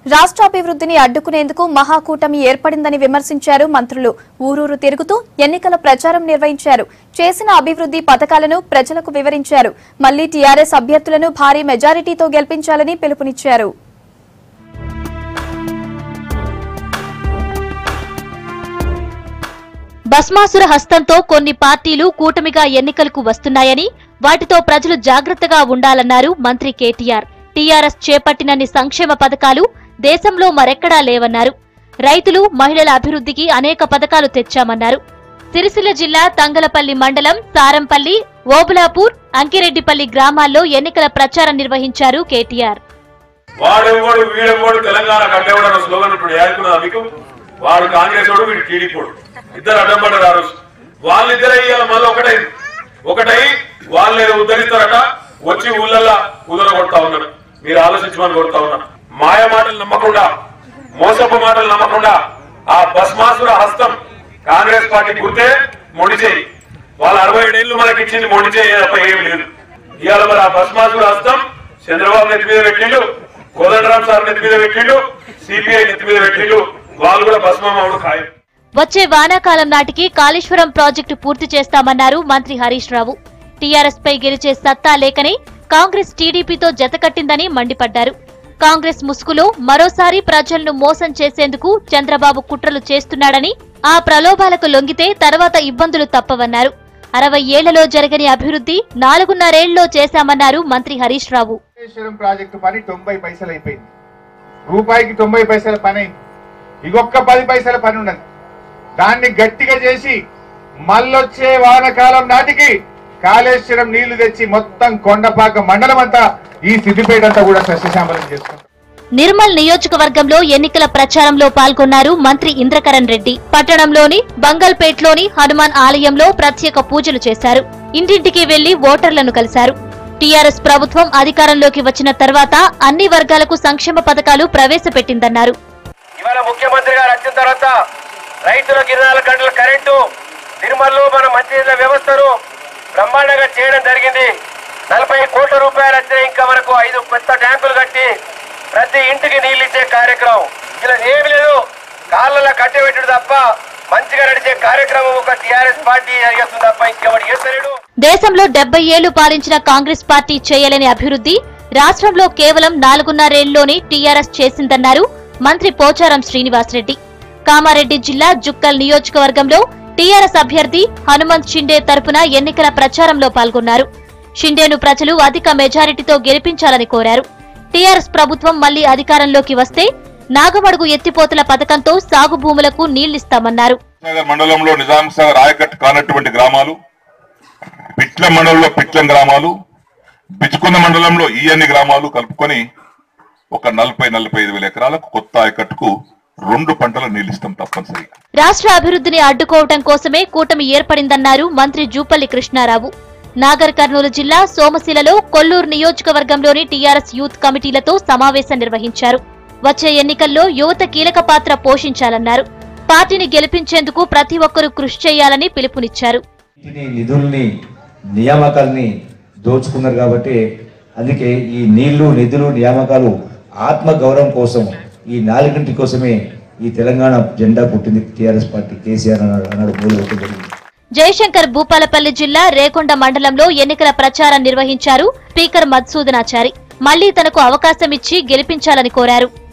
రాష్ట్ర అభివృద్ధిని అడ్డుకునేందుకు మహాకూటమి ఏర్పడిందని విమర్శించారు మంత్రులు ఊరూరు తిరుగుతూ ఎన్నికల ప్రచారం నిర్వహించారు చేసిన అభివృద్ధి పథకాలను ప్రజలకు వివరించారు మళ్లీ టీఆర్ఎస్ అభ్యర్థులను భారీ మెజారిటీతో గెలిపించాలని పిలుపునిచ్చారు భస్మాసుర హస్తంతో కొన్ని పార్టీలు కూటమిగా ఎన్నికలకు వస్తున్నాయని వాటితో ప్రజలు జాగ్రత్తగా ఉండాలన్నారు మంత్రి కేటీఆర్ టీఆర్ఎస్ చేపట్టినన్ని సంక్షేమ పథకాలు దేశంలో మరెక్కడా లేవన్నారు రైతులు మహిళల అభివృద్ధికి అనేక పథకాలు తెచ్చామన్నారు సిరిసిల్ల జిల్లా తంగలపల్లి మండలం సారంపల్లి ఓబులాపూర్ అంకిరెడ్డిపల్లి గ్రామాల్లో ఎన్నికల ప్రచారం నిర్వహించారు కేటీఆర్ వాడెవ్వడు వీడెవ్వడు తెలంగాణ కట్టేవాడు అన్న స్లోగన్ ఇప్పుడు ఏడుకున్నదా మీకు వాడు కాంగ్రెస్ వాడు వీడు టీడీపీ వాడు ఇద్దరు అడ్డం పడ్డారు ఆ రోజు వాళ్ళిద్దరే ఇవాళ మళ్ళీ ఒకటై ఒకటై వాళ్ళు ఏదో ఉద్ధరిస్తారట వచ్చి ఊళ్ళల్లా కుదర కొడతా ఉన్నారు మీరు ఆలోచించమని కొడతా ఉన్నారు మాయ మాటలు నమ్మకుండా మోసపు మాటలు నమ్మకుండా ఆ భస్మాసుర హస్తం కాంగ్రెస్ పార్టీ గుర్తే మొండి చేయి వాళ్ళ అరవై ఏడేళ్లు మనకి ఇచ్చింది మొండి చేయి తప్ప ఏం లేదు ఇవాళ మరి ఆ భస్మాసుర హస్తం చంద్రబాబు నెత్తి మీద పెట్టిండు కోదండరాం సార్ నెత్తి మీద పెట్టిండు సిపిఐ నెత్తి మీద పెట్టిండు వాళ్ళు కూడా భస్మమావుడు ఖాయం వచ్చే వానాకాలం నాటికి కాళేశ్వరం ప్రాజెక్టు పూర్తి చేస్తామన్నారు మంత్రి హరీష్ రావు టీఆర్ఎస్ పై గెలిచే సత్తా లేకనే కాంగ్రెస్ టీడీపీతో జతకట్టిందని మండిపడ్డారు కాంగ్రెస్ ముసుగులో మరోసారి ప్రజలను మోసం చేసేందుకు చంద్రబాబు కుట్రలు చేస్తున్నాడని ఆ ప్రలోభాలకు లొంగితే తర్వాత ఇబ్బందులు తప్పవన్నారు అరవై ఏళ్లలో జరగని అభివృద్ధి నాలుగున్నరేళ్లలో చేశామన్నారు మంత్రి హరీష్ రావు కాళేశ్వరం ప్రాజెక్టు పని తొంభై పైసలు అయిపోయింది రూపాయికి తొంభై పైసల పని అయింది ఇంకొక పది పైసల పని ఉన్నది దాన్ని గట్టిగా చేసి మళ్ళొచ్చే వానకాలం నాటికి కాళేశ్వరం నీళ్లు తెచ్చి మొత్తం కొండపాక మండలం అంతా ఈ సిద్దిపేట అంతా కూడా సస్యశామలం చేసుకుంటాం నిర్మల్ నియోజకవర్గంలో ఎన్నికల ప్రచారంలో పాల్గొన్నారు మంత్రి ఇంద్రకరణ్ రెడ్డి పట్టణంలోని బంగల్పేట్లోని హనుమాన్ ఆలయంలో ప్రత్యేక పూజలు చేశారు ఇంటింటికి వెళ్లి ఓటర్లను కలిశారు టీఆర్ఎస్ ప్రభుత్వం అధికారంలోకి వచ్చిన తర్వాత అన్ని వర్గాలకు సంక్షేమ పథకాలు ప్రవేశపెట్టిందన్నారు ఇవాళ ముఖ్యమంత్రి గారు వచ్చిన తర్వాత రైతులకు ఇరవై నాలుగు గంటల కరెంటు నిర్మల్లో మన మంచినీళ్ళ వ్యవస్థను బ్రహ్మాండంగా చేయడం జరిగింది నలభై కోట్ల రూపాయలు వచ్చిన ఇంకా మనకు ఐదు కొత్త ట్యాంకులు కట్టి ప్రతి ఇంటికి నీళ్ళు ఇచ్చే కార్యక్రమం ఇలా ఏమి లేదు కాళ్ళలో కట్టెబెట్టుడు తప్ప మంచిగా నడిచే కార్యక్రమం ఒక టిఆర్ఎస్ పార్టీ చేస్తుంది తప్ప ఇంకెవడు చేస్తలేడు దేశంలో డెబ్బై ఏళ్లు పాలించిన కాంగ్రెస్ పార్టీ చేయలేని అభివృద్ధి రాష్ట్రంలో కేవలం నాలుగున్నరేళ్లలోనే టీఆర్ఎస్ చేసిందన్నారు మంత్రి పోచారం శ్రీనివాసరెడ్డి కామారెడ్డి జిల్లా జుక్కల్ నియోజకవర్గంలో టీఆర్ఎస్ అభ్యర్థి హనుమంత్ షిండే తరపున ఎన్నికల ప్రచారంలో పాల్గొన్నారు షిండేను ప్రజలు అధిక మెజారిటీతో గెలిపించాలని కోరారు టీఆర్ఎస్ ప్రభుత్వం మళ్లీ అధికారంలోకి వస్తే నాగమడుగు ఎత్తిపోతల పథకంతో సాగు భూములకు నీళ్లిస్తామన్నారు నగర్ మండలంలో నిజాం సాగర్ ఆయకట్టు కానటువంటి గ్రామాలు పిట్ల మండలంలో పిట్లం గ్రామాలు బిచ్చుకున్న మండలంలో ఈ అన్ని గ్రామాలు కలుపుకొని ఒక నలభై నలభై ఐదు వేల ఎకరాలకు కొత్త ఆయకట్టుకు రెండు పంటలు నీళ్ళిస్తాం తప్పనిసరిగా రాష్ట్ర అభివృద్ధిని అడ్డుకోవటం కోసమే కూటమి ఏర్పడిందన్నారు మంత్రి జూపల్లి కృష్ణారావు నాగర్ కర్నూలు జిల్లా సోమశిలలో కొల్లూరు నియోజకవర్గంలోని టీఆర్ఎస్ యూత్ కమిటీలతో సమావేశం నిర్వహించారు వచ్చే ఎన్నికల్లో యువత కీలక పాత్ర పోషించాలన్నారు పార్టీని గెలిపించేందుకు ప్రతి ఒక్కరూ కృషి చేయాలని పిలుపునిచ్చారు వీటిని నిధుల్ని నియామకాల్ని దోచుకున్నారు కాబట్టి అందుకే ఈ నీళ్లు నిధులు నియామకాలు ఆత్మ గౌరవం కోసం ఈ నాలుగింటి కోసమే ఈ తెలంగాణ జెండా పుట్టింది టీఆర్ఎస్ పార్టీ కేసీఆర్ అన్నాడు అన్నాడు మూడు జరిగింది జయశంకర్ భూపాలపల్లి జిల్లా రేకొండ మండలంలో ఎన్నికల ప్రచారం నిర్వహించారు స్పీకర్ మధుసూదనాచారి మళ్లీ తనకు అవకాశం ఇచ్చి గెలిపించాలని కోరారు